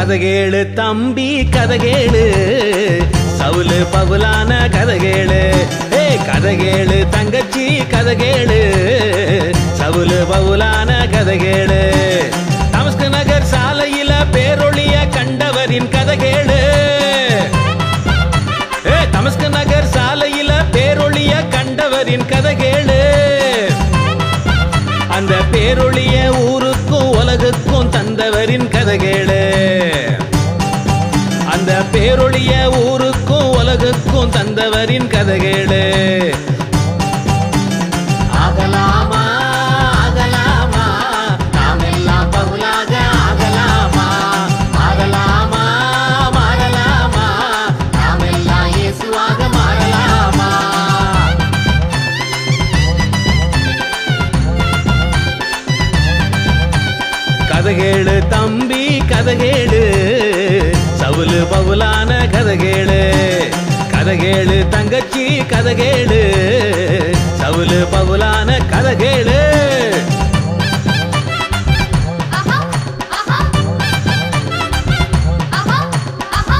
கதகேளு தம்பி கதகேளு சவுலு பவுலான கதகேளு ஏ கதகேளு தங்கச்சி கதகேளு சவுலு பவுலான கதகேளு தமஸ்கு நகர் சாலையில பேரொளிய கண்டவரின் கதகேளு ஏ தமஸ்கு நகர் சாலையில பேரொளிய கண்டவரின் கதகேளு அந்த பேரொளிய ஊருக்கும் உலகுக்கும் தந்தவரின் கதகேளு அந்த பேரொளிய ஊருக்கும் உலகுக்கும் தந்தவரின் கதகேளு ஆகலாமா ஆகலாமா நாம் எல்லாம் பவுலாக ஆகலாமா மாறலாமா மாறலாமா நாம் எல்லாம் இயேசுவாக மாறலாமா கதகேளு தம்பி கதகேளு சவுலு பவுலான கதகேளு கதகேளு தங்கச்சி கதகேளு சவுலு பவுலான கதகேளு ஆஹா ஆஹா ஆஹா ஆஹா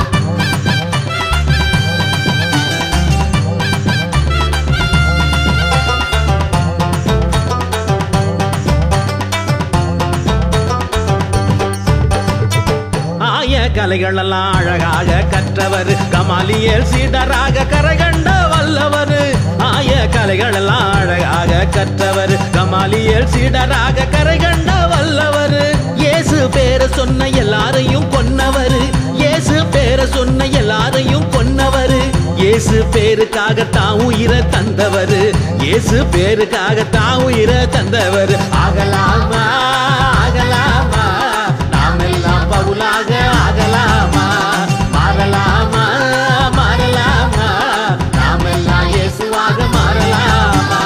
ஆய கலைகளெல்லாம் அழகாக கற்றவர் கமாலியல் சீடராக கரகண்ட வல்லவர் ஆய கலைகளெல்லாம் அழகாக கற்றவர் கமாலியல் சீடராக கரைகண்ட வல்லவர் இயேசு பேரை சொன்ன எல்லாரையும் கொன்னவர் இயேசு பேரை சொன்ன எல்லாரையும் கொன்னவர் இயேசு பேருக்காக தான் உயிரை தந்தவர் இயேசு பேருக்காக தான் உயிரை தந்தவர் ஆகலாமா ஆகலாமா நாம் எல்லாம் பவுலாக ஆகலாமா மாறலாமா மாறலாமா நாம் எல்லாம் இயேசுவாக மாறலாமா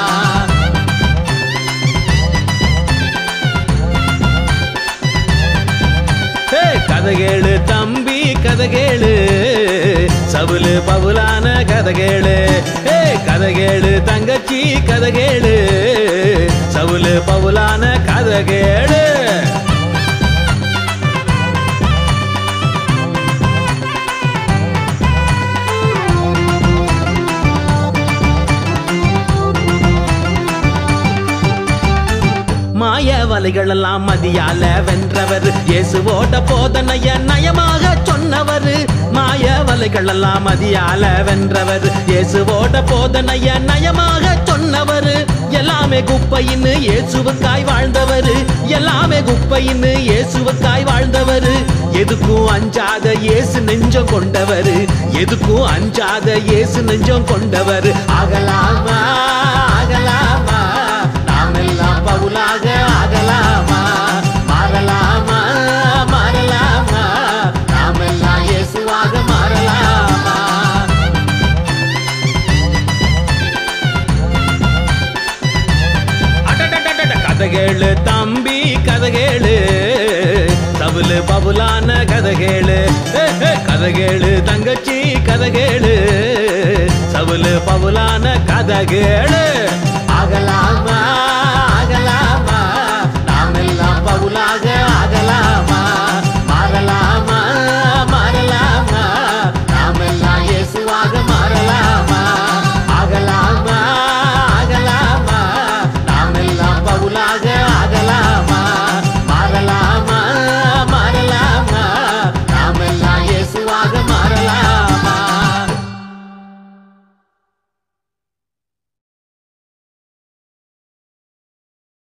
ஹே, கதகேளு தம்பி கதகேளு சவுலு பவுலான கதகேளு ஹே கதகேளு தங்கச்சி கதகேளு சவுலு பவுலான கதகேளு மாய வலைகளெல்லாம் மதியால வென்றவர் இயேசுவோட போதனைய நயமாக சொன்னவர் மாய வலைகளெல்லாம் மதியால வென்றவர் இயேசுவோட போதனைய நயமாக சொன்னவர் எல்லாமே குப்பைன்னு இயேசுவுக்காய் வாழ்ந்தவர் எல்லாமே குப்பைன்னு இயேசுவுக்காய் வாழ்ந்தவர் எதுக்கும் அஞ்சாத இயேசு நெஞ்சம் கொண்டவர் எதுக்கும் அஞ்சாத இயேசு நெஞ்சம் கொண்டவர் ஆகலாமா ஆகலாமா நாம் எல்லாம் பவுலாக ஆகலாமா மாறலாமா மாறலாமா நாம் எல்லாம் இயேசுவாக மாறலாமா அடடடடட, கதகேளு தம்பி கதகேளு தவுலு பவுலான கதகேளு ஏ, ஏ, கதகேளு தங்கச்சி கதகேளு சவுலு பவுலான கதகேளு ஆகலாமா